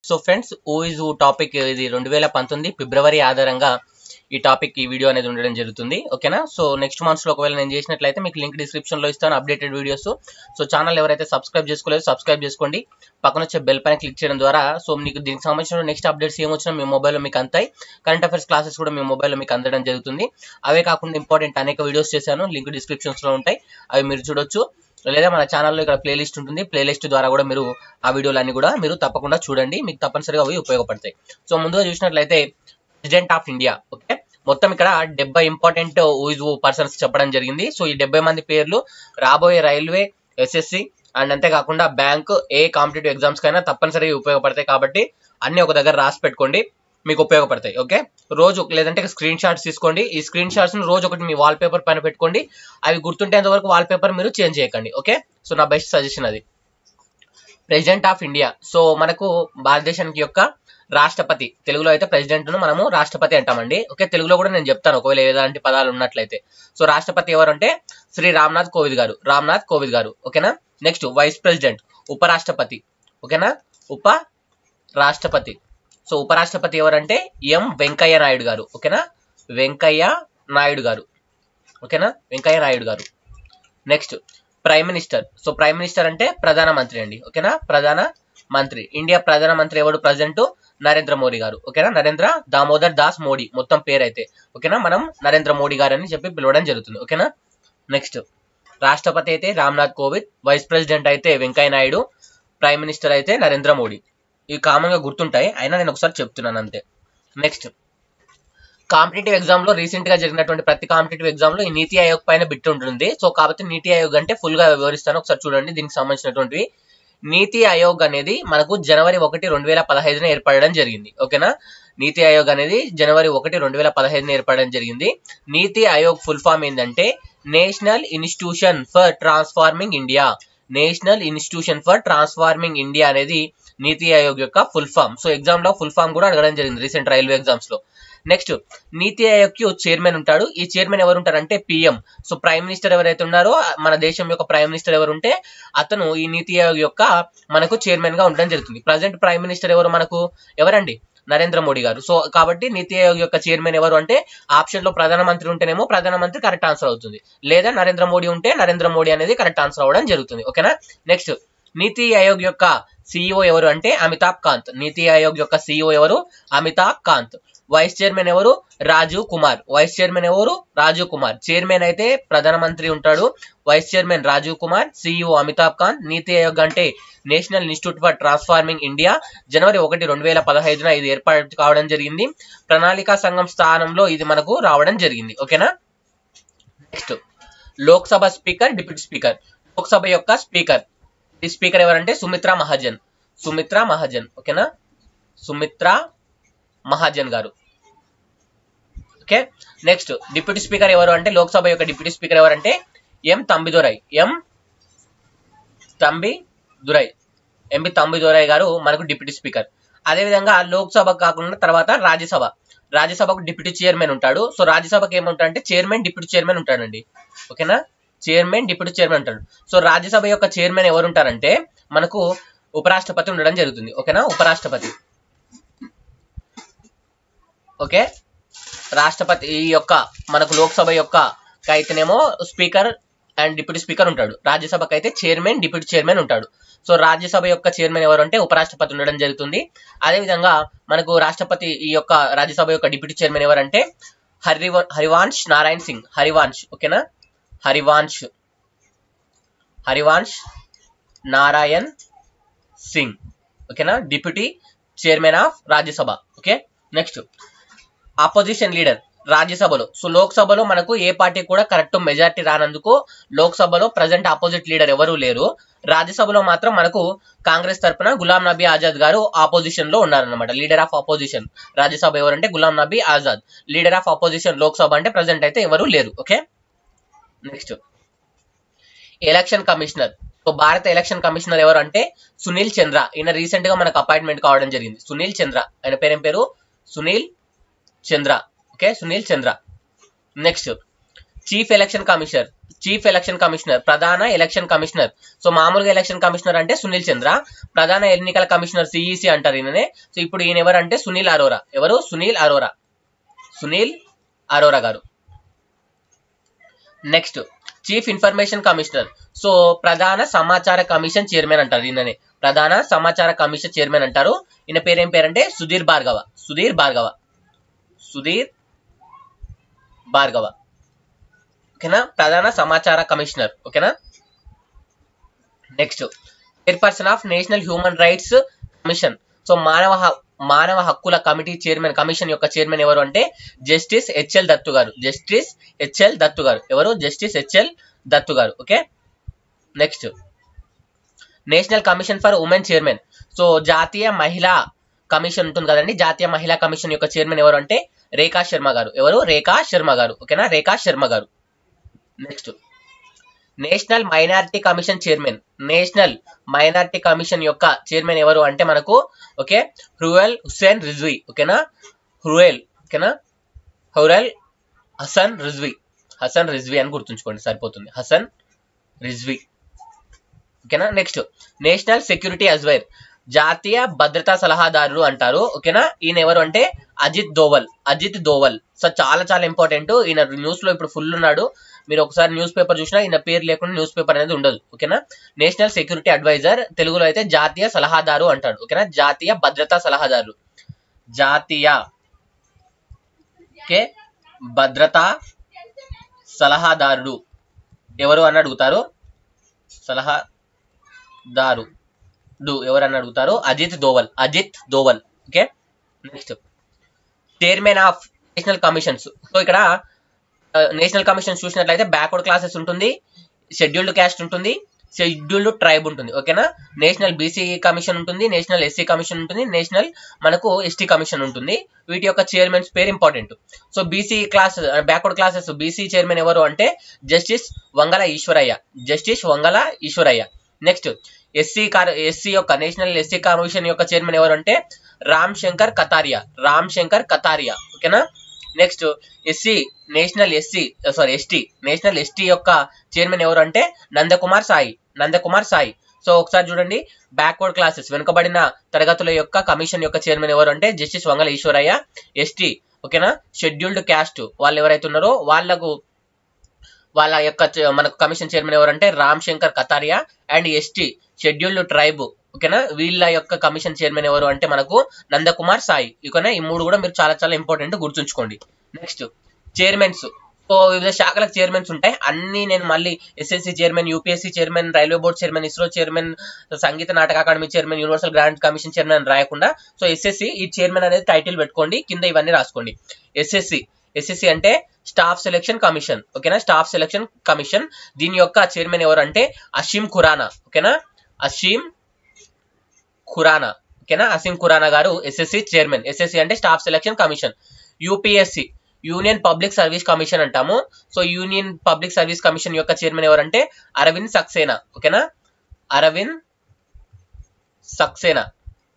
so friends ఓ ఇస్ ఊ టాపిక్ ఇది రెండు వేల పంతొమ్మిది ఫిబ్రవరి ఆధారంగా ఈ టాపిక్ ఈ వీడియో అనేది ఉండడం జరుగుతుంది ఓకేనా సో నెక్స్ట్ మంత్స్ లో ఒకవేళ నేను చేసినట్లయితే మీకు లింక్ డిస్క్రిప్షన్ లో ఇస్తాను అప్డేటెడ్ వీడియోస్ సో ఛానల్ ఎవరైతే సబ్స్క్రైబ్ చేసుకోలేదు సబ్స్క్రైబ్ చేసుకోండి పక్కన వచ్చే బెల్ పైన క్లిక్ చేయడం ద్వారా సో మీకు దీనికి సంబంధించిన నెక్స్ట్ అప్డేట్స్ ఏమొచ్చినా మీ మొబైల్లో మీకు అంతాయి కరెంట్ అఫైర్స్ క్లాసెస్ కూడా మీ మొబైల్లో మీకు అందడం జరుగుతుంది అవే కాకుండా ఇంపార్టెంట్ అనేక వీడియోస్ చేశాను లింక్ డిస్క్రిప్షన్స్ లో ఉంటాయి అవి మీరు చూడొచ్చు లేదా మన ఛానల్లో ఇక్కడ ప్లేలిస్ట్ ఉంటుంది ప్లేలిస్ట్ ద్వారా కూడా మీరు ఆ వీడియోలన్నీ కూడా మీరు తప్పకుండా చూడండి మీకు తప్పనిసరిగా అవి ఉపయోగపడతాయి సో ముందుగా చూసినట్లయితే ప్రెసిడెంట్ ఆఫ్ ఇండియా ఓకే మొత్తం ఇక్కడ డెబ్బై ఇంపార్టెంట్ ఊజ్ పర్సన్స్ చెప్పడం జరిగింది సో ఈ డెబ్బై మంది పేర్లు రాబోయే రైల్వే ఎస్ఎస్సి అండ్ అంతేకాకుండా బ్యాంక్ ఏ కాంపిటేటివ్ ఎగ్జామ్స్ కైనా తప్పనిసరిగా ఉపయోగపడతాయి కాబట్టి అన్ని ఒక దగ్గర రాసి పెట్టుకోండి మీకు ఉపయోగపడతాయి ఓకే రోజు లేదంటే స్క్రీన్ షాట్స్ తీసుకోండి ఈ స్క్రీన్ షాట్స్ రోజు ఒకటి మీ వాల్ పేపర్ పైన పెట్టుకోండి అవి గుర్తుంటేంత వరకు వాల్ పేపర్ మీరు చేంజ్ చేయకండి ఓకే సో నా బెస్ట్ సజెషన్ అది ప్రెసిడెంట్ ఆఫ్ ఇండియా సో మనకు భారతదేశానికి యొక్క రాష్ట్రపతి తెలుగులో అయితే ప్రెసిడెంట్ ను మనము రాష్ట్రపతి అంటామండి ఓకే తెలుగులో కూడా నేను చెప్తాను ఒకవేళ ఏలాంటి పదాలు ఉన్నట్లయితే సో రాష్ట్రపతి ఎవరు అంటే శ్రీ రామ్నాథ్ కోవింద్ గారు రామ్నాథ్ కోవింద్ గారు ఓకేనా నెక్స్ట్ వైస్ ప్రెసిడెంట్ ఉపరాష్ట్రపతి ఓకేనా ఉప రాష్ట్రపతి సో ఉపరాష్ట్రపతి ఎవరంటే ఎం వెంకయ్య నాయుడు గారు ఓకేనా వెంకయ్య నాయుడు గారు ఓకేనా Venkaiah Naidu garu next prime minister so prime minister అంటే ప్రధాన మంత్రి అండి ఓకేనా ప్రధాన మంత్రి ఇండియా ప్రధాన మంత్రి ఎవరు ప్రజెంట్ నరేంద్ర మోడీ గారు ఓకేనా నరేంద్ర దామోదర్ దాస్ మోడీ మొత్తం పేరు అయితే ఓకేనా మనం నరేంద్ర మోడీ గారు అని చెప్పి పిలవడం జరుగుతుంది ఓకేనా నెక్స్ట్ రాష్ట్రపతి అయితే రామ్నాథ్ కోవింద్ వైస్ ప్రెసిడెంట్ అయితే వెంకయ్య నాయుడు ప్రైమ్ మినిస్టర్ అయితే నరేంద్ర మోడీ ఇవి కామన్ గా గుర్తుంటాయి అయినా నేను ఒకసారి చెప్తున్నాను అంతే నెక్స్ట్ కాంపిటేటివ్ ఎగ్జామ్ లో రీసెంట్ గా జరిగినటువంటి ప్రతి కాంపిటేటివ్ ఎగ్జామ్ లో ఈ నీతి ఆయోగ్ పైన బిట్ ఉంటుంది సో కాబట్టి నీతి ఆయోగ్ అంటే ఫుల్ గా వివరిస్తాను ఒకసారి చూడండి దీనికి సంబంధించినటువంటివి నీతి ఆయోగ్ అనేది మనకు జనవరి ఒకటి రెండు వేల పదహైదున ఏర్పడడం జరిగింది ఓకేనా నీతి ఆయోగ్ అనేది జనవరి ఒకటి రెండు వేల పదహైదున ఏర్పడడం జరిగింది నీతి ఆయోగ్ ఫుల్ ఫామ్ ఏంటంటే national institution for transforming India national institution for transforming India అనేది నీతి ఆయోగ్ యొక్క ఫుల్ ఫామ్ సో ఎగ్జామ్ లో ఫుల్ ఫామ్ కూడా అడగడం జరిగింది రీసెంట్ రైల్వే ఎగ్జామ్స్ లో నెక్స్ట్ నీతి ఆయోగ్ కి చైర్మన్ ఉంటాడు ఈ చైర్మన్ ఎవరు ఉంటారంటే పిఎం సో ప్రైమ్ మినిస్టర్ ఎవరైతే ఉన్నారో మన దేశం యొక్క ప్రైమ్ మినిస్టర్ ఎవరు ఉంటే అతను ఈ నీతి ఆయోగ్ యొక్క మనకు చైర్మన్ గా ఉండడం జరుగుతుంది ప్రజెంట్ ప్రైమ్ మినిస్టర్ ఎవరు మనకు ఎవరండి నరేంద్ర మోడీ గారు సో కాబట్టి నీతి ఆయోగ్ యొక్క చైర్మన్ ఎవరు అంటే ఆప్షన్ లో ప్రధానమంత్రి ఉంటేనేమో ప్రధానమంత్రి కరెక్ట్ ఆన్సర్ అవుతుంది లేదా నరేంద్ర మోడీ ఉంటే నరేంద్ర మోడీ అనేది కరెక్ట్ ఆన్సర్ అవ్వడం జరుగుతుంది ఓకేనా నెక్స్ట్ నీతి ఆయోగ్ యొక్క సిఇఓ ఎవరు అంటే అమితాబ్ కాంత్ నీతి ఆయోగ్ యొక్క సిఇఓ ఎవరు అమితాబ్ కాంత్ వైస్ చైర్మన్ ఎవరు రాజీవ్ కుమార్ వైస్ చైర్మన్ ఎవరు రాజీవ్ కుమార్ చైర్మన్ అయితే ప్రధానమంత్రి ఉంటాడు vice chairman Rajiv Kumar CEO Amitabh Kant NITI Aayog అంటే national institute for transforming India జనవరి ఒకటి రెండు వేల పదహైదున ఇది ఏర్పాటు కావడం జరిగింది ప్రణాళికా సంఘం స్థానంలో ఇది మనకు రావడం జరిగింది ఓకేనా next Lok Sabha speaker deputy speaker Lok Sabha యొక్క స్పీకర్ ఈ స్పీకర్ ఎవరంటే సుమిత్రా మహాజన్ సుమిత్రా మహాజన్ ఓకేనా సుమిత్రా మహాజన్ గారు ఓకే నెక్స్ట్ డిప్యూటీ స్పీకర్ ఎవరు అంటే లోక్సభ యొక్క డిప్యూటీ స్పీకర్ ఎవరంటే ఎం తంబిదొరై ఎం తంబి దురై ఎంబి తంబిదొరై గారు మనకు డిప్యూటీ స్పీకర్ అదేవిధంగా లోక్సభ కాకుండా తర్వాత రాజ్యసభ రాజ్యసభకు డిప్యూటీ చైర్మన్ ఉంటాడు సో రాజ్యసభకి ఏముంటాడంటే చైర్మన్ డిప్యూటీ చైర్మన్ ఉంటాడండి ఓకేనా చైర్మన్ డిప్యూటీ చైర్మన్ ఉంటాడు సో రాజ్యసభ యొక్క చైర్మన్ ఎవరు ఉంటారంటే మనకు ఉపరాష్ట్రపతి ఉండడం జరుగుతుంది ఓకేనా ఉపరాష్ట్రపతి ఓకే రాష్ట్రపతి ఈ యొక్క మనకు లోక్సభ యొక్క అయితేనేమో స్పీకర్ అండ్ డిప్యూటీ స్పీకర్ ఉంటాడు రాజ్యసభకి అయితే చైర్మన్ డిప్యూటీ చైర్మన్ ఉంటాడు సో రాజ్యసభ యొక్క చైర్మన్ ఎవరు అంటే ఉపరాష్ట్రపతి ఉండడం జరుగుతుంది అదేవిధంగా మనకు రాష్ట్రపతి ఈ యొక్క రాజ్యసభ యొక్క డిప్యూటీ చైర్మన్ ఎవరంటే హరివ హరివాంశ్ నారాయణ్ సింగ్ హరివాంశ్ ఓకేనా హరివాంశ్ హరివాంశ్ నారాయణ్ సింగ్ ఓకేనా deputy chairman of Rajya Sabha okay next opposition leader రాజ్యసభలో సో లోక్సభలో మనకు ఏ పార్టీ కూడా కరెక్ట్ మెజార్టీ రానందుకు లోక్సభలో ప్రజెంట్ ఆపోజిట్ లీడర్ ఎవరూ లేరు రాజ్యసభలో మాత్రం మనకు కాంగ్రెస్ తరపున గులాం నబీ ఆజాద్ గారు ఆపోజిషన్ లో ఉన్నారనమాట లీడర్ ఆఫ్ ఆపోజిషన్ రాజ్యసభ ఎవరంటే Ghulam Nabi Azad leader of opposition Lok Sabha అంటే ప్రజెంట్ అయితే ఎవరు లేరు okay next election commissioner so భారత ఎలక్షన్ కమిషనర్ ఎవరు అంటే సునీల్ చంద్ర ఈయన రీసెంట్ గా మనకు అపాయింట్మెంట్ కావడం జరిగింది సునీల్ చంద్ర ఆయన పేరేం పేరు Sunil Chandra okay Sunil Chandra next chief election commissioner chief election commissioner ప్రధాన ఎలక్షన్ కమిషనర్ సో మామూలుగా ఎలక్షన్ కమిషనర్ అంటే సునీల్ చంద్ర ప్రధాన ఎన్నికల కమిషనర్ సిఈసి అంటారు ఈయననే సో ఇప్పుడు ఈయన ఎవరు అంటే సునీల్ అరోరా ఎవరు Sunil Arora Sunil Arora garu next chief information commissioner so ప్రధాన సమాచార కమిషన్ చైర్మన్ అంటారు ఈయననే ప్రధాన సమాచార కమిషన్ చైర్మన్ అంటారు ఈయన పేరు ఏం పేరంటే సుధీర్ భార్గవ సుధీర్ భార్గవ సుధీర్ భార్గవ ఓకేనా ప్రధాన సమాచార కమిషనర్ ఓకేనా next chairperson of national human rights commission so మానవ హ- మానవ హక్కుల కమిటీ చైర్మన్ కమిషన్ యొక్క చైర్మన్ ఎవరు అంటే జస్టిస్ హెచ్ఎల్ దత్తు గారు జస్టిస్ హెచ్ఎల్ దత్తు గారు ఎవరు justice HL Dattu garu okay next national commission for women chairman so జాతీయ మహిళా కమిషన్ ఉంటుంది కదండి జాతీయ మహిళా కమిషన్ యొక్క చైర్మన్ ఎవరు అంటే రేఖా శర్మ గారు ఎవరు రేఖా శర్మ గారు ఓకేనా Rekha Sharma garu next national minority commission chairman national minority commission యొక్క చైర్మన్ ఎవరు అంటే మనకు ఓకే హురెల్ హుస్సేన్ రిజ్వీ ఓకేనా హురెల్ ఓకేనా హురెల్ హసన్ రిజ్వీ హసన్ రిజ్వీ అని గుర్తుంచుకోండి సరిపోతుంది హసన్ రిజ్వీ ఓకేనా నెక్స్ట్ నేషనల్ సెక్యూరిటీ అజ్వైర్ జాతీయ భద్రతా సలహాదారులు అంటారు ఓకేనా ఈయన ఎవరు అంటే అజిత్ దోవల్ అజిత్ దోవల్ సో చాలా చాలా ఇంపార్టెంట్ ఈయన న్యూస్ లో ఇప్పుడు ఫుల్ ఉన్నాడు మీరు ఒకసారి న్యూస్ పేపర్ చూసినా ఈయన పేరు లేకుండా న్యూస్ పేపర్ అనేది ఉండదు ఓకేనా నేషనల్ సెక్యూరిటీ అడ్వైజర్ తెలుగులో అయితే జాతీయ సలహాదారు అంటాడు ఓకేనా జాతీయ భద్రతా సలహాదారు జాతీయ ఓకే భద్రతా సలహాదారుడు ఎవరు అని అడుగుతారు సలహాదారు డు ఎవరని అడుగుతారు Ajit Doval Ajit Doval okay next chairman of national commissions so ఇక్కడ నేషనల్ కమిషన్స్ చూసినట్లయితే బ్యాక్వర్డ్ క్లాసెస్ ఉంటుంది షెడ్యూల్డ్ క్యాస్ట్ ఉంటుంది షెడ్యూల్డ్ ట్రైబ్ ఉంటుంది ఓకేనా నేషనల్ బీసీ కమిషన్ ఉంటుంది నేషనల్ ఎస్సీ కమిషన్ ఉంటుంది నేషనల్ మనకు ఎస్టీ కమిషన్ ఉంటుంది వీటి యొక్క చైర్మన్స్ పేరు important so BC class backward classes BC chairman ఎవరు అంటే justice Vangala Eswaraiah justice Vangala Eswaraiah next SC కార్ ఎస్సీ యొక్క నేషనల్ ఎస్సీ కమిషన్ యొక్క చైర్మన్ ఎవరు అంటే రామ్ శంకర్ కతారియా రామ్ శంకర్ కతారియా ఓకేనా next SC national SC sorry ST national ST యొక్క చైర్మన్ ఎవరు అంటే నందకుమార్ సాయి నందకుమార్ సాయి సో ఒకసారి చూడండి బ్యాక్వర్డ్ క్లాసెస్ వెనుకబడిన తరగతుల యొక్క కమిషన్ యొక్క చైర్మన్ ఎవరు అంటే జస్టిస్ వంగల ఈశ్వరయ్య ఎస్టీ ఓకేనా షెడ్యూల్డ్ క్యాస్ట్ వాళ్ళు ఎవరైతే ఉన్నారో వాళ్ళకు వాళ్ళ యొక్క చ- మనకు కమిషన్ చైర్మన్ ఎవరంటే Ram Shankar Katheria and ST scheduled tribe ఓకేనా వీళ్ళ యొక్క కమిషన్ చైర్మన్ ఎవరు అంటే మనకు నందకుమార్ సాయి ఓకేనా ఈ మూడు కూడా మీరు చాలా చాలా ఇంపార్టెంట్ గుర్తుంచుకోండి నెక్స్ట్ చైర్మన్స్ సో వివిధ శాఖలకు చైర్మన్స్ ఉంటాయి అన్ని నేను మళ్ళీ SSC chairman UPSC chairman railway board chairman ISRO chairman Sangeet Natak academy chairman universal grant commission chairman అని రాయకుండా సో ఎస్ఎస్సి ఈ చైర్మన్ అనేది టైటిల్ పెట్టుకోండి కింద ఇవన్నీ రాసుకోండి ఎస్ఎస్సి ఎస్ఎస్సి అంటే స్టాఫ్ సెలక్షన్ కమిషన్ ఓకేనా స్టాఫ్ సెలక్షన్ కమిషన్ దీని యొక్క చైర్మన్ ఎవరు అంటే అషీం ఖురానా ఓకేనా అషీం ఖురానా ఓకేనా Asim Khurana garu SSC chairman SSC అంటే staff selection commission UPSC union public service commission అంటాము so union public service commission యొక్క చైర్మన్ ఎవరంటే అరవింద్ సక్సేనా ఓకేనా Arvind Saxena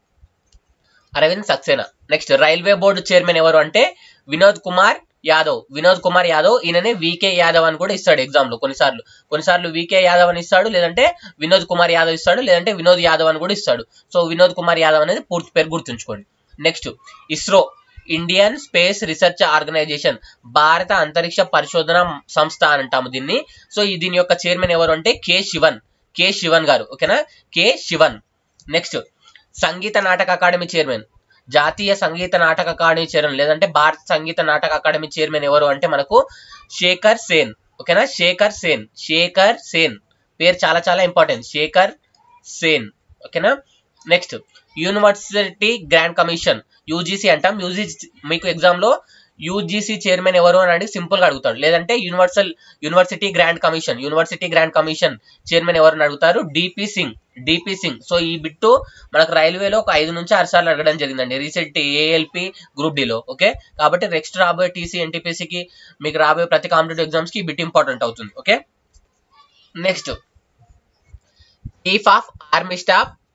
Arvind Saxena next railway board chairman ఎవరు అంటే వినోద్ కుమార్ యాదవ్ వినోద్ కుమార్ యాదవ్ ఈయననే వికే యాదవ్ అని కూడా ఇస్తాడు ఎగ్జామ్ లో కొన్నిసార్లు కొన్నిసార్లు వికే యాదవ్ అని ఇస్తాడు లేదంటే వినోద్ కుమార్ యాదవ్ ఇస్తాడు లేదంటే వినోద్ యాదవ్ అని కూడా ఇస్తాడు సో వినోద్ కుమార్ యాదవ్ అనేది పూర్తి పేరు గుర్తుంచుకోండి next ISRO Indian space research organisation భారత అంతరిక్ష పరిశోధన సంస్థ అని అంటాము దీన్ని సో ఈ దీని యొక్క చైర్మన్ ఎవరు అంటే కె శివన్ కె శివన్ గారు ఓకేనా కె శివన్ నెక్స్ట్ సంగీత నాటక అకాడమీ చైర్మన్ జాతీయ సంగీత నాటక అకాడమీ చైర్మన్ లేదంటే భారత సంగీత నాటక అకాడమీ చైర్మన్ ఎవరు అంటే మనకు శేఖర్ సేన్ ఓకేనా శేఖర్ సేన్ శేఖర్ సేన్ పేరు చాలా చాలా ఇంపార్టెంట్ శేఖర్ సేన్ ఓకేనా next university grand commission UGC అంటాం యూజీసీ మీకు ఎగ్జామ్ లో యూజీసీ చైర్మన్ ఎవరు అని అడిగి సింపుల్ గా అడుగుతాడు లేదంటే universal university grand commission university grand commission chairman ఎవరు అడుగుతారు DP Singh DP Singh so ఈ బిట్టు మనకు రైల్వేలో ఒక ఐదు నుంచి ఆరు సార్లు అడగడం జరిగిందండి రీసెంట్ ఏఎల్పి గ్రూప్ డిలో ఓకే కాబట్టి నెక్స్ట్ రాబోయే టీసీ ఎన్టీపీసీకి మీకు రాబోయే ప్రతి కాంపిటేటివ్ ఎగ్జామ్స్ కి ఈ బిట్ ఇంపార్టెంట్ అవుతుంది okay next chief of army staff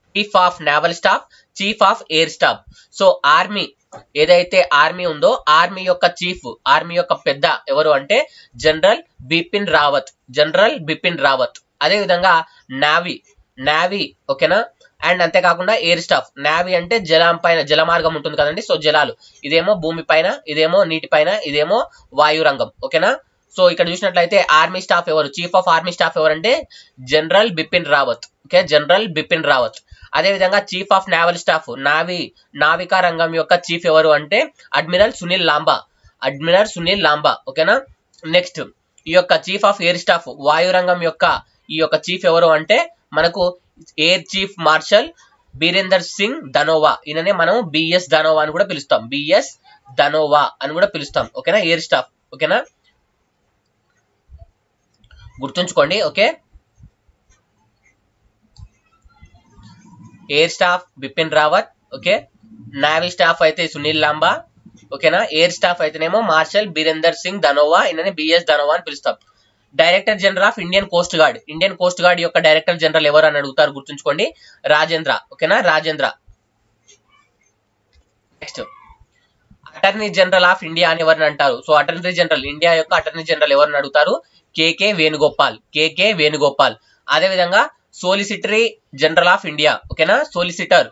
chief of naval staff chief of air staff so army ఏదైతే ఆర్మీ ఉందో ఆర్మీ యొక్క చీఫ్ ఆర్మీ యొక్క పెద్ద ఎవరు అంటే జనరల్ బిపిన్ రావత్ జనరల్ బిపిన్ రావత్ అదే విధంగా నావీ నావీ ఓకేనా అండ్ అంతేకాకుండా ఎయిర్ స్టాఫ్ నావీ అంటే జలం పైన జలమార్గం ఉంటుంది కదండి సో జలాలు ఇదేమో భూమి పైన ఇదేమో నీటి పైన ఇదేమో వాయు రంగం ఓకేనా సో ఇక్కడ చూసినట్లయితే ఆర్మీ స్టాఫ్ ఎవరు చీఫ్ ఆఫ్ ఆర్మీ స్టాఫ్ ఎవరంటే general Bipin Rawat okay general Bipin Rawat అదే విధంగా chief of naval staff navy నావికా రంగం యొక్క చీఫ్ ఎవరు అంటే అడ్మిరల్ సునీల్ లాంబా అడ్మిరల్ సునీల్ లాంబా ఓకేనా నెక్స్ట్ ఈ యొక్క చీఫ్ ఆఫ్ ఎయిర్ స్టాఫ్ వాయు రంగం యొక్క ఈ యొక్క చీఫ్ ఎవరు అంటే మనకు air chief marshal Birender Singh Dhanoa ఈయననే మనం బిఎస్ ధనోవా అని కూడా పిలుస్తాం బిఎస్ ధనోవా అని కూడా పిలుస్తాం ఓకేనా ఎయిర్ స్టాఫ్ ఓకేనా గుర్తుంచుకోండి okay air staff Bipin Rawat okay navy staff అయితే సునీల్ లాంబా ఓకేనా ఎయిర్ స్టాఫ్ అయితేనేమో మార్షల్ బీరేందర్ సింగ్ ధనోవా ఈయనని బిఎస్ ధనోవా అని పిలుస్తాం director general of Indian coast guard Indian coast guard యొక్క డైరెక్టర్ జనరల్ ఎవరు అని అడుగుతారు గుర్తుంచుకోండి రాజేంద్ర ఓకేనా Rajendra next attorney general of India అని ఎవరిని అంటారు సో అటార్నీ జనరల్ ఇండియా యొక్క అటార్నీ జనరల్ ఎవరిని అడుగుతారు కేకే వేణుగోపాల్ కేకే వేణుగోపాల్ అదే విధంగా సోలిసిటరీ జనరల్ ఆఫ్ ఇండియా ఓకేనా solicitor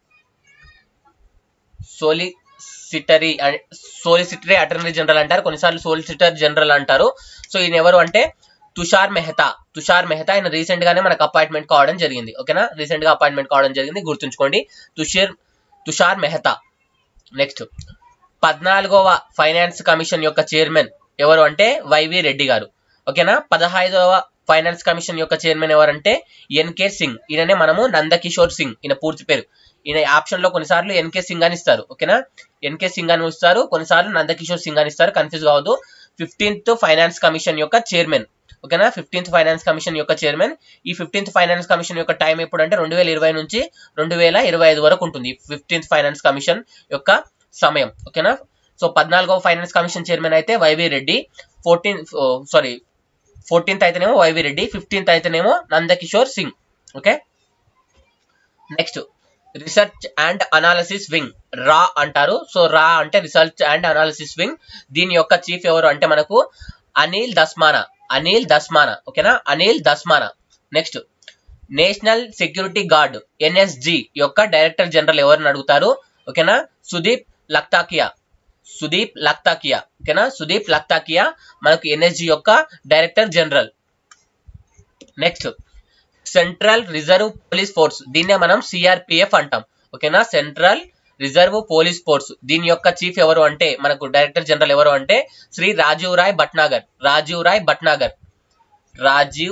solicitor solicitor attorney general అంటారు కొన్నిసార్లు సోలిసిటర్ జనరల్ అంటారు సో ఈయన ఎవరు అంటే తుషార్ మెహతా తుషార్ మెహతా ఆయన రీసెంట్ గానే మనకు అపాయింట్మెంట్ కావడం జరిగింది ఓకేనా రీసెంట్ గా అపాయింట్మెంట్ కావడం జరిగింది గుర్తుంచుకోండి తుషార్ తుషార్ మెహతా నెక్స్ట్ పద్నాలుగవ ఫైనాన్స్ కమిషన్ యొక్క చైర్మన్ ఎవరు అంటే వైవి రెడ్డి గారు ఓకేనా పదహైదవ ఫైనాన్స్ కమిషన్ యొక్క చైర్మన్ ఎవరంటే ఎన్కే సింగ్ ఈయననే మనము నందకిషోర్ సింగ్ ఈయన పూర్తి పేరు ఈయన ఆప్షన్ లో కొన్నిసార్లు ఎన్కే సింగ్ అని ఇస్తారు ఓకేనా ఎన్కే సింగ్ అని ఇస్తారు కొన్నిసార్లు నందకిషోర్ సింగ్ అని ఇస్తారు కన్ఫ్యూజ్ కావద్దు ఫిఫ్టీన్త్ ఫైనాన్స్ కమిషన్ యొక్క చైర్మన్ ఓకేనా ఫిఫ్టీన్త్ ఫైనాన్స్ కమిషన్ యొక్క చైర్మన్ ఈ ఫిఫ్టీన్త్ ఫైనాన్స్ కమిషన్ యొక్క టైం ఎప్పుడు అంటే రెండు వేల ఇరవై నుంచి రెండు వేల ఇరవై ఐదు వరకు ఉంటుంది ఫిఫ్టీన్త్ ఫైనాన్స్ కమిషన్ యొక్క సమయం ఓకేనా సో పద్నాలుగవ ఫైనాన్స్ కమిషన్ చైర్మన్ అయితే YV Reddy fourteen sorry fourteenth అయితేనేమో వైవి రెడ్డి ఫిఫ్టీన్త్ అయితేనేమో Nandakishore Singh okay next research and analysis wing రా అంటారు సో రా అంటే రీసెర్చ్ అండ్ అనాలిసిస్ వింగ్ దీని యొక్క చీఫ్ ఎవరు అంటే మనకు అనిల్ దస్మానా అనిల్ దస్మానా ఓకేనా Anil Dasmana next national security guard NSG యొక్క డైరెక్టర్ జనరల్ ఎవరిని అడుగుతారు ఓకేనా సుదీప్ లక్తాకియా సుదీప్ లక్తాకియా ఓకేనా సుదీప్ లక్తాకియా మనకు ఎన్ఎస్జి యొక్క director general next central reserve police force దీన్నే మనం సిఆర్పిఎఫ్ అంటాం ఓకేనా సెంట్రల్ రిజర్వ్ పోలీస్ ఫోర్స్ దీని యొక్క చీఫ్ ఎవరు అంటే మనకు డైరెక్టర్ జనరల్ ఎవరు అంటే శ్రీ రాజీవ్ రాయ్ భట్నాగర్ రాజీవ్ రాయ్ భట్నాగర్ రాజీవ్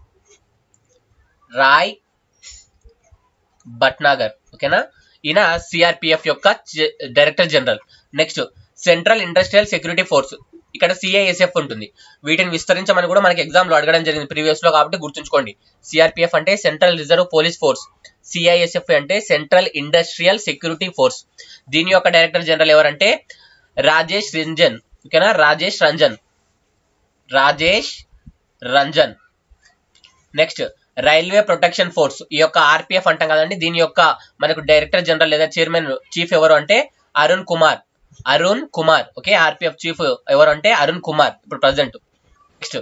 రాయ్ భట్నాగర్ ఓకేనా ఈయన సిఆర్పిఎఫ్ యొక్క director general next central industrial security force ఇక్కడ సిఐఎస్ఎఫ్ ఉంటుంది వీటిని విస్తరించమని కూడా మనకి ఎగ్జామ్ లో అడగడం జరిగింది ప్రీవియస్ లో కాబట్టి గుర్తుంచుకోండి సిఆర్పిఎఫ్ అంటే central reserve police force CISF అంటే సెంట్రల్ ఇండస్ట్రియల్ సెక్యూరిటీ ఫోర్స్ దీని యొక్క డైరెక్టర్ జనరల్ ఎవరంటే రాజేష్ రంజన్ ఓకేనా Rajesh Ranjan Rajesh Ranjan next railway protection force ఈ యొక్క ఆర్పిఎఫ్ అంటాం కదండి దీని యొక్క మనకు డైరెక్టర్ జనరల్ లేదా చైర్మన్ చీఫ్ ఎవరు అంటే Arun Kumar Arun Kumar okay RPF chief ఎవరు అంటే అరుణ్ కుమార్ ఇప్పుడు present next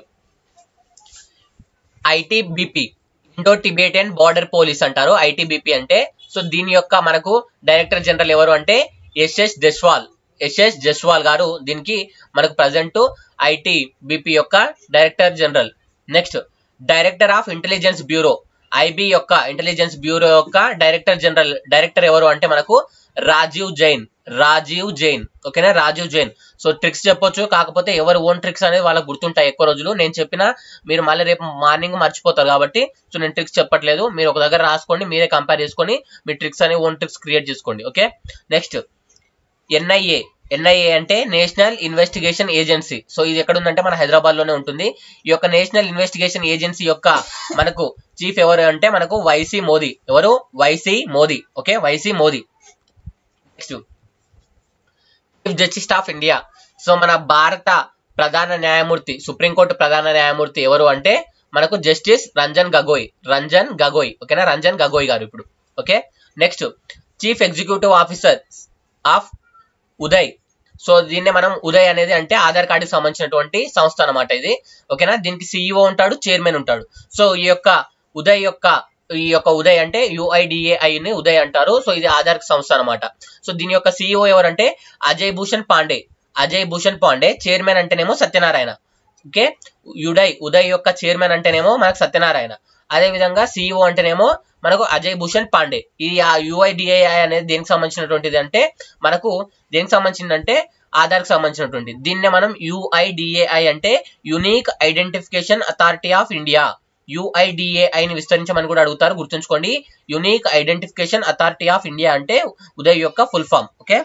ITBP Indo Tibetan border police అంటారు ఐటీబీపీ అంటే సో దీని యొక్క మనకు డైరెక్టర్ జనరల్ ఎవరు అంటే ఎస్ఎస్ జస్వాల్ ఎస్ఎస్ జస్వాల్ గారు దీనికి మనకు ప్రజెంట్ ఐటీబీపీ యొక్క director general next director of intelligence bureau IB యొక్క ఇంటెలిజెన్స్ బ్యూరో యొక్క డైరెక్టర్ జనరల్ డైరెక్టర్ ఎవరు అంటే మనకు రాజీవ్ జైన్ రాజీవ్ జైన్ ఓకేనా రాజీవ్ జైన్ సో ట్రిక్స్ చెప్పొచ్చు కాకపోతే ఎవరు ఓన్ ట్రిక్స్ అనేది వాళ్ళకి గుర్తుంటాయి ఎక్కువ రోజులు నేను చెప్పిన మీరు మళ్ళీ రేపు మార్నింగ్ మర్చిపోతారు కాబట్టి సో నేను ట్రిక్స్ చెప్పట్లేదు మీరు ఒక దగ్గర రాసుకోండి మీరే కంపేర్ చేసుకొని మీ ట్రిక్స్ అని ఓన్ ట్రిక్స్ క్రియేట్ చేసుకోండి ఓకే నెక్స్ట్ ఎన్ఐఏ ఎన్ఐఏ అంటే నేషనల్ ఇన్వెస్టిగేషన్ ఏజెన్సీ సో ఇది ఎక్కడ ఉందంటే మన హైదరాబాద్ లోనే ఉంటుంది ఈ యొక్క నేషనల్ ఇన్వెస్టిగేషన్ ఏజెన్సీ యొక్క మనకు చీఫ్ ఎవరు అంటే మనకు వైసీ మోదీ ఎవరు YC Modi okay YC Modi next chief justice of India so మన భారత ప్రధాన న్యాయమూర్తి సుప్రీంకోర్టు ప్రధాన న్యాయమూర్తి ఎవరు అంటే మనకు జస్టిస్ రంజన్ గగోయ్ రంజన్ గగోయ్ ఓకేనా రంజన్ గగోయ్ గారు ఇప్పుడు okay next chief executive officer of Uday so దీన్నే మనం ఉదయ్ అనేది అంటే ఆధార్ కార్డుకి సంబంధించినటువంటి సంస్థ అనమాట ఇది ఓకేనా దీనికి సిఇఓ ఉంటాడు చైర్మన్ ఉంటాడు సో ఈ యొక్క ఉదయ్ యొక్క ఈ యొక్క ఉదయ్ అంటే యుఐడిఏఐ ని ఉదయ్ అంటారు సో ఇది ఆధార్ సంస్థ అనమాట సో దీని యొక్క సిఇఓ ఎవరంటే అజయ్ భూషణ్ పాండే అజయ్ భూషణ్ పాండే చైర్మన్ అంటేనేమో సత్యనారాయణ ఓకే యుడై ఉదయ్ యొక్క చైర్మన్ అంటేనేమో మనకు సత్యనారాయణ అదే విధంగా సిఇఓ అంటేనేమో మనకు అజయ్ భూషణ్ పాండే ఈ యుఐడిఐఐ అనేది దేనికి సంబంధించినటువంటిది అంటే మనకు దేనికి సంబంధించిందంటే ఆధార్కి సంబంధించినటువంటి దీన్నే మనం యుఐడిఏఐ అంటే unique identification authority of India UIDAI ని విస్తరించమని కూడా అడుగుతారు గుర్తుంచుకోండి unique identification authority of India అంటే ఉదయ్ యొక్క full form okay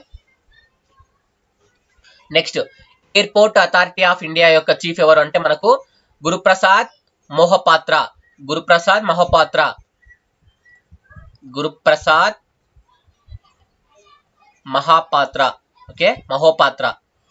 next airport authority of India యొక్క చీఫ్ ఎవరు అంటే మనకు Guruprasad Mohapatra Guruprasad Mohapatra Guruprasad Mohapatra okay Mohapatra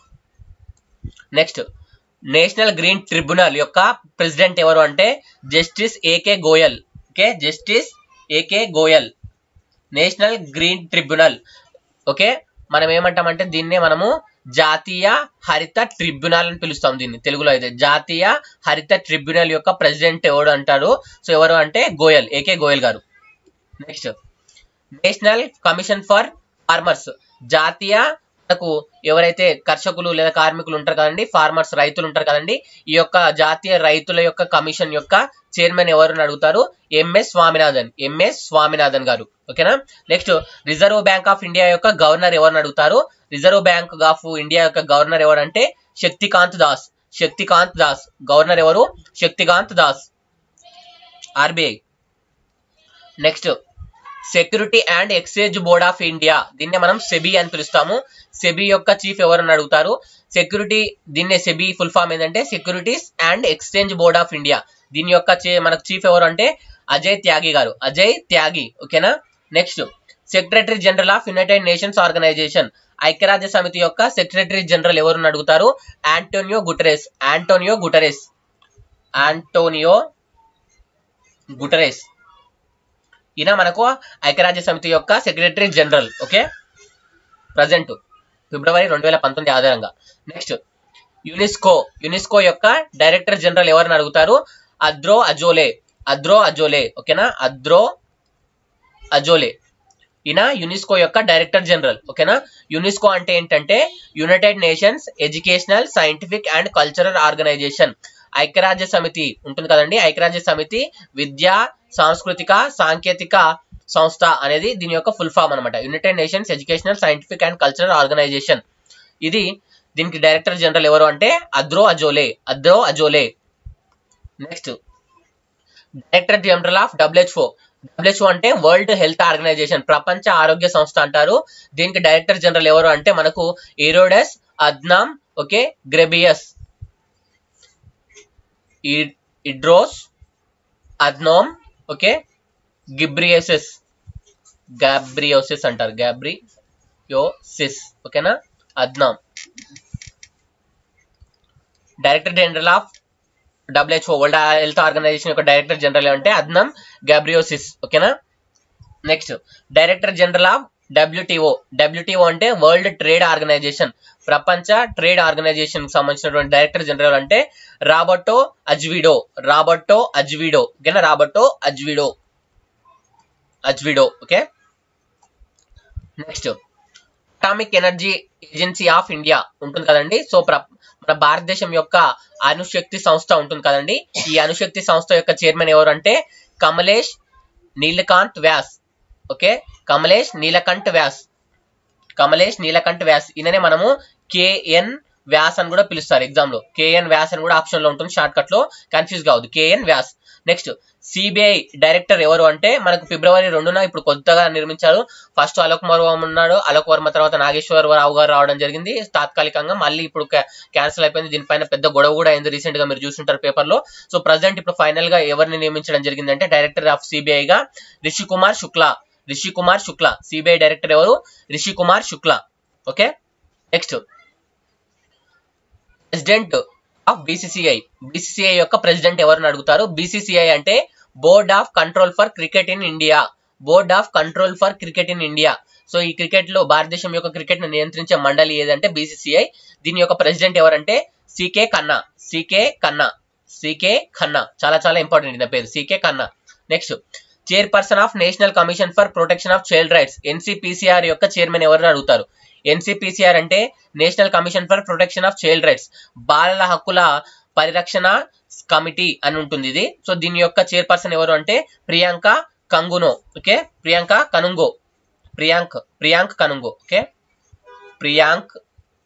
next national green tribunal యొక్క ప్రెసిడెంట్ ఎవరు అంటే justice AK Goyal okay justice AK Goyal national green tribunal okay మనం ఏమంటామంటే దీన్నే మనము జాతీయ హరిత ట్రిబ్యునల్ అని పిలుస్తాం దీన్ని తెలుగులో అయితే జాతీయ హరిత ట్రిబ్యునల్ యొక్క ప్రెసిడెంట్ ఎవరు అంటారు సో ఎవరు అంటే Goyal AK Goyal garu next national commission for farmers జాతీయ మనకు ఎవరైతే కర్షకులు లేదా కార్మికులు ఉంటారు కదండి ఫార్మర్స్ రైతులు ఉంటారు కదండి ఈ యొక్క జాతీయ రైతుల యొక్క కమిషన్ యొక్క చైర్మన్ ఎవరు అడుగుతారు ఎంఎస్ స్వామినాథన్ ఎంఎస్ స్వామినాథన్ గారు ఓకేనా next reserve bank of India యొక్క గవర్నర్ ఎవరిని అడుగుతారు రిజర్వ్ బ్యాంక్ ఆఫ్ ఇండియా యొక్క గవర్నర్ ఎవరంటే శక్తికాంత్ దాస్ శక్తికాంత్ దాస్ గవర్నర్ ఎవరు Shaktikanta Das RBI next security and exchange board of India దీన్నే మనం సెబీ అని పిలుస్తాము సెబీ యొక్క చీఫ్ ఎవరని అడుగుతారు సెక్యూరిటీ దీన్నే సెబీ ఫుల్ ఫామ్ ఏంటంటే securities and exchange board of India దీని యొక్క చే- మనకు చీఫ్ ఎవరు అంటే అజయ్ త్యాగి గారు అజయ్ త్యాగి ఓకేనా next secretary general of united nations organization ఐక్యరాజ్య సమితి యొక్క సెక్రటరీ జనరల్ ఎవరు అడుగుతారు Antonio Guterres Antonio Guterres Antonio Guterres ఈయన మనకు ఐక్యరాజ్య సమితి యొక్క సెక్రటరీ జనరల్ ఓకే ప్రజెంట్ ఫిబ్రవరి రెండు వేల పంతొమ్మిది ఆధారంగా నెక్స్ట్ యునెస్కో యునెస్కో యొక్క డైరెక్టర్ జనరల్ ఎవరిని అడుగుతారు అద్రో అజోలే అద్రో అజోలే ఓకేనా అద్రో అజోలే ఈయన యునెస్కో యొక్క డైరెక్టర్ జనరల్ ఓకేనా యునెస్కో అంటే ఏంటంటే united nations educational scientific and cultural organization ఐక్యరాజ్య సమితి ఉంటుంది కదండి ఐక్యరాజ్య సమితి విద్యా సాంస్కృతిక సాంకేతిక సంస్థ అనేది దీని యొక్క ఫుల్ ఫామ్ అనమాట united nations educational scientific and cultural organization ఇది దీనికి డైరెక్టర్ జనరల్ ఎవరు అంటే Audrey Azoulay Audrey Azoulay next director general of WHO WHO అంటే వరల్డ్ హెల్త్ ఆర్గనైజేషన్ ప్రపంచ ఆరోగ్య సంస్థ అంటారు దీనికి డైరెక్టర్ జనరల్ ఎవరు అంటే మనకు ఏరోడస్ అద్నామ్ ఓకే గ్రెబియస్ ఇడ్రోస్ అద్నోమ్ ఓకే గిబ్రియోసిస్ గ్యాబ్రియోసిస్ అంటారు గ్యాబ్రియోసిస్ ఓకేనా Adhanom director general of WHO world health organization యొక్క డైరెక్టర్ జనరల్ అంటే అద్నం గ్యాబ్రియోసిస్ ఓకేనా next director general of WTO WTO అంటే వరల్డ్ ట్రేడ్ ఆర్గనైజేషన్ ప్రపంచ ట్రేడ్ ఆర్గనైజేషన్ సంబంధించినటువంటి డైరెక్టర్ జనరల్ అంటే రాబర్టో అజ్విడో రాబర్టో అజ్విడో ఓకేనా Roberto Azevedo Azevedo okay next atomic energy agency of India ఉంటుంది కదండి so ప్ర- మన భారతదేశం యొక్క అణుశక్తి సంస్థ ఉంటుంది కదండి ఈ అణుశక్తి సంస్థ యొక్క చైర్మన్ ఎవరు అంటే కమలేష్ నీలకాంత్ వ్యాస్ ఓకే కమలేష్ నీలకంఠ్ వ్యాస్ కమలేష్ నీలకంఠ్ వ్యాస్ ఈయననే మనము కేఎన్ వ్యాస్ అని కూడా పిలుస్తారు ఎగ్జామ్ లో కేఎన్ వ్యాస్ అని కూడా ఆప్షన్ లో ఉంటుంది షార్ట్ కట్ లో కన్ఫ్యూజ్ కావద్దు KN Vyas next CBI director ఎవరు అంటే మనకు ఫిబ్రవరి రెండున ఇప్పుడు కొత్తగా నిర్మించారు ఫస్ట్ అలోక్ వర్మ ఉన్నాడు అలోక్ వర్మ తర్వాత నాగేశ్వర రావు గారు రావడం జరిగింది తాత్కాలికంగా మళ్ళీ ఇప్పుడు క్యాన్సిల్ అయిపోయింది దీనిపైన పెద్ద గొడవ కూడా అయింది రీసెంట్ గా మీరు చూస్తుంటారు పేపర్ లో సో ప్రజెంట్ ఇప్పుడు ఫైనల్ గా ఎవరిని నియమించడం జరిగిందంటే డైరెక్టర్ ఆఫ్ సిబిఐ గా రిషి కుమార్ శుక్లా రిషి కుమార్ శుక్లా సిబిఐ డైరెక్టర్ ఎవరు Rishi Kumar Shukla okay next president of BCCI BCCI యొక్క ప్రెసిడెంట్ ఎవరిని అడుగుతారు బీసీసీఐ అంటే board of control for cricket in India board of control for cricket in India so ఈ క్రికెట్ లో భారతదేశం యొక్క క్రికెట్ ను నియంత్రించే మండలి ఏదంటే బీసీసీఐ దీని యొక్క ప్రెసిడెంట్ ఎవరంటే CK Khanna CK Khanna CK Khanna చాలా చాలా ఇంపార్టెంట్ నా పేరు CK Khanna next chairperson of national commission for protection of child rights NCPCR యొక్క చైర్మన్ ఎవరు అడుగుతారు ఎన్సిపిసిఆర్ అంటే national commission for protection of child rights బాలల హక్కుల పరిరక్షణ కమిటీ అని ఉంటుంది ఇది సో దీని యొక్క చైర్పర్సన్ ఎవరు అంటే Priyanka Kanungo okay Priyanka Kanungo Priyank Priyank Kanungo okay Priyank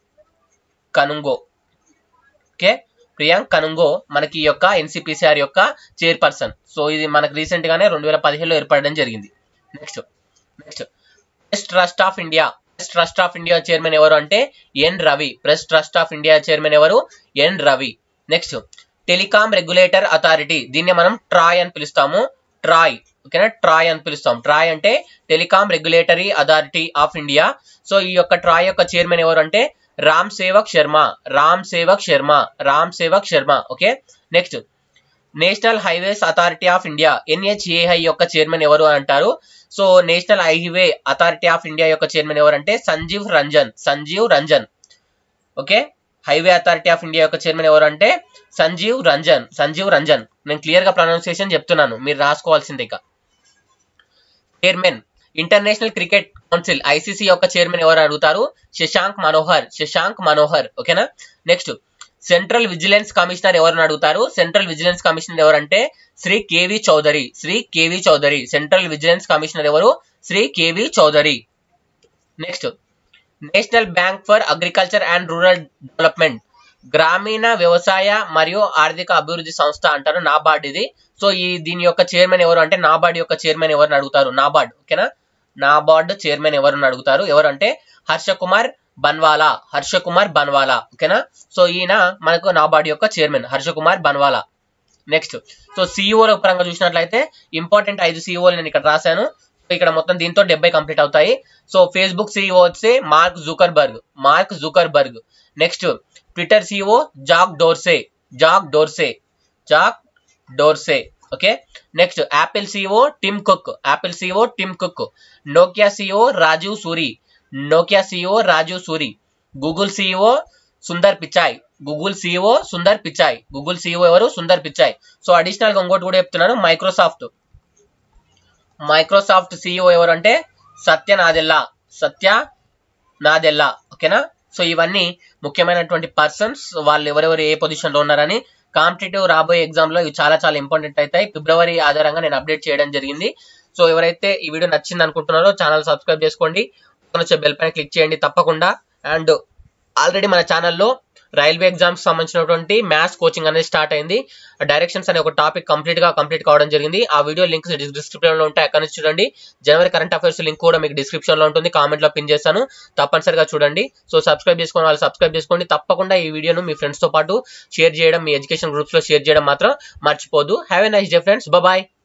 Kanungo okay Priyank Kanungo మనకి ఈ యొక్క ఎన్సిపిసిఆర్ యొక్క చైర్పర్సన్ సో ఇది మనకు రీసెంట్ గానే రెండు వేల పదిహేడులో ఏర్పడడం జరిగింది next next press trust of India press trust of India chairman ఎవరు అంటే N Ravi press trust of India chairman ఎవరు N Ravi next telecom regulator authority దీన్ని మనం ట్రాయ్ అని పిలుస్తాము ట్రాయ్ ఓకేనా ట్రాయ్ అని పిలుస్తాం ట్రాయ్ అంటే telecom regulatory authority of India so ఈ యొక్క ట్రాయ్ యొక్క చైర్మన్ ఎవరు అంటే Ram Sevak Sharma Ram Sevak Sharma Ram Sevak Sharma okay next national highways authority of India NHAI యొక్క చైర్మన్ ఎవరు అని అంటారు so national highway authority of India యొక్క చైర్మన్ ఎవరంటే Sanjeev Ranjan Sanjeev Ranjan okay highway authority of India యొక్క చైర్మన్ ఎవరు అంటే సంజీవ్ రంజన్ సంజీవ్ రంజన్ నేను క్లియర్ గా ప్రొనౌన్సియేషన్ చెప్తున్నాను మీరు రాసుకోవాల్సిందే ఇక chairman international cricket council ICC యొక్క చైర్మన్ ఎవరు అడుగుతారు శశాంక్ మనోహర్ శశాంక్ మనోహర్ ఓకేనా నెక్స్ట్ సెంట్రల్ విజిలెన్స్ కమిషనర్ ఎవరిని అడుగుతారు సెంట్రల్ విజిలెన్స్ కమిషనర్ ఎవరంటే Shri KV Chaudhary Shri KV Chaudhary central vigilance commissioner ఎవరు Shri KV Chaudhary next national bank for agriculture and rural development గ్రామీణ వ్యవసాయ మరియు ఆర్థిక అభివృద్ధి సంస్థ అంటారు నాబార్డ్ ఇది సో ఈ దీని యొక్క చైర్మన్ ఎవరు అంటే నాబార్డ్ యొక్క చైర్మన్ ఎవరిని అడుగుతారు నాబార్డ్ ఓకేనా నాబార్డ్ చైర్మన్ ఎవరిని అడుగుతారు ఎవరు అంటే హర్ష కుమార్ బన్వాలా హర్ష కుమార్ బన్వాలా ఓకేనా సో ఈయన మనకు నాబార్డ్ యొక్క chairman Harsh Kumar Bhanwala next so సిఇఓల పరంగా చూసినట్లయితే ఇంపార్టెంట్ ఐదు సిఇఓలు నేను ఇక్కడ రాశాను సో ఇక్కడ మొత్తం దీంతో డెబ్బై కంప్లీట్ అవుతాయి సో ఫేస్బుక్ సిఇఓ వచ్చి Mark Zuckerberg Mark Zuckerberg next Twitter CEO Jack Dorsey Jack Dorsey Jack Dorsey okay next Apple CEO Tim Cook Apple CEO Tim Cook Nokia CEO Rajeev Suri Nokia CEO Rajeev Suri Google CEO Sundar Pichai Google CEO Sundar Pichai Google CEO ఎవరు Sundar Pichai so additional గా ఇంకోటి కూడా చెప్తున్నాను Microsoft Microsoft CEO ఎవరు అంటే సత్య నాదెల్లా సత్య నాదెల్లా ఓకేనా so ఇవన్నీ ముఖ్యమైనటువంటి పర్సన్స్ వాళ్ళు ఎవరెవరు ఏ పొజిషన్ లో ఉన్నారని కాంపిటేటివ్ రాబోయే ఎగ్జామ్ లో ఇవి చాలా చాలా ఇంపార్టెంట్ అవుతాయి ఫిబ్రవరి ఆధారంగా నేను అప్డేట్ చేయడం జరిగింది సో ఎవరైతే ఈ వీడియో నచ్చింది అనుకుంటున్నారో ఛానల్ సబ్స్క్రైబ్ చేసుకోండి వచ్చే బెల్ పైన క్లిక్ చేయండి తప్పకుండా అండ్ ఆల్రెడీ మన ఛానల్లో రైల్వే ఎగ్జామ్స్ సంబంధించినటువంటి మ్యాథ్స్ కోచింగ్ అనేది స్టార్ట్ అయింది డైరెక్షన్స్ అనే ఒక టాపిక్ కంప్లీట్ గా కంప్లీట్ కావడం జరిగింది ఆ వీడియో లింక్స్ డిస్క్రిప్షన్ లో ఉంటాయి అక్కడ నుంచి చూడండి జనవరి కరెంట్ అఫైర్స్ లింక్ కూడా మీకు డిస్క్రిప్షన్ లో ఉంటుంది కామెంట్ లో పిన్ చేస్తాను తప్పనిసరిగా చూడండి సో సబ్స్క్రైబ్ చేసుకోండి వాళ్ళు సబ్స్క్రైబ్ చేసుకోండి తప్పకుండా ఈ వీడియోను మీ ఫ్రెండ్స్ తో పాటు షేర్ చేయడం మీ ఎడ్యుకేషన్ గ్రూప్స్ లో షేర్ చేయడం మాత్రం మర్చిపోదు have a nice day friends bye